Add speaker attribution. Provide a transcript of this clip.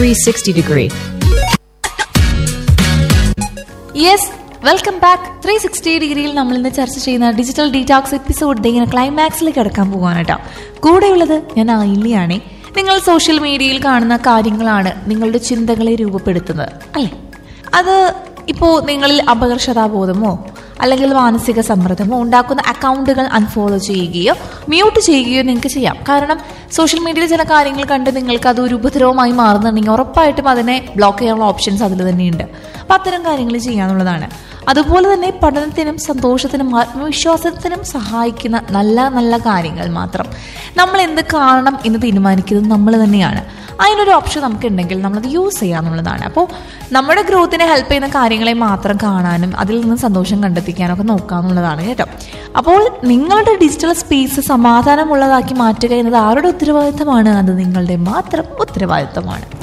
Speaker 1: 360 degree.
Speaker 2: Yes welcome back three sixty ഡിഗ്രിയിൽ നമ്മൾ ഇന്ന് ചർച്ച ചെയ്യുന്ന ഡിജിറ്റൽ ഡീറ്റോക്സ് എപ്പിസോഡ് ഇങ്ങനെ ക്ലൈമാക്സിലേക്ക് കിടക്കാൻ പോകാൻ കേട്ടോ കൂടെയുള്ളത് ഞാൻ ആയില്ലിയാണേ നിങ്ങൾ സോഷ്യൽ മീഡിയയിൽ കാണുന്ന കാര്യങ്ങളാണ് നിങ്ങളുടെ ചിന്തകളെ രൂപപ്പെടുത്തുന്നത് അല്ലേ അത് ഇപ്പോൾ നിങ്ങളിൽ അപകർഷതാബോധമോ അല്ലെങ്കിൽ മാനസിക സമ്മർദ്ദമോ ഉണ്ടാക്കുന്ന അക്കൗണ്ടുകൾ അൺഫോളോ ചെയ്യുകയോ മ്യൂട്ട് ചെയ്യുകയോ നിങ്ങൾക്ക് ചെയ്യാം കാരണം സോഷ്യൽ മീഡിയയിൽ ചില കാര്യങ്ങൾ കണ്ട് നിങ്ങൾക്ക് അത് ഒരു ഉപദ്രവമായി മാറുന്നുണ്ടെങ്കിൽ ഉറപ്പായിട്ടും അതിനെ ബ്ലോക്ക് ചെയ്യാനുള്ള ഓപ്ഷൻസ് അതിൽ തന്നെയുണ്ട് അപ്പം അത്തരം കാര്യങ്ങൾ ചെയ്യാന്നുള്ളതാണ് അതുപോലെ തന്നെ പഠനത്തിനും സന്തോഷത്തിനും ആത്മവിശ്വാസത്തിനും സഹായിക്കുന്ന നല്ല നല്ല കാര്യങ്ങൾ മാത്രം നമ്മൾ എന്ത് കാണണം എന്ന് തീരുമാനിക്കുന്നത് നമ്മൾ തന്നെയാണ് അതിനൊരു ഓപ്ഷൻ നമുക്ക് ഉണ്ടെങ്കിൽ നമ്മളത് യൂസ് ചെയ്യാന്നുള്ളതാണ് അപ്പോൾ നമ്മുടെ ഗ്രോത്തിനെ ഹെൽപ്പ് ചെയ്യുന്ന കാര്യങ്ങളെ മാത്രം കാണാനും അതിൽ നിന്ന് സന്തോഷം കണ്ടെത്തിക്കാനും ഒക്കെ നോക്കാന്നുള്ളതാണ് കേട്ടോ അപ്പോൾ നിങ്ങളുടെ ഡിജിറ്റൽ സ്പേസ് സമാധാനമുള്ളതാക്കി മാറ്റുക എന്നത് ആരുടെ ഉത്തരവാദിത്തമാണ് അത് നിങ്ങളുടെ മാത്രം ഉത്തരവാദിത്തമാണ്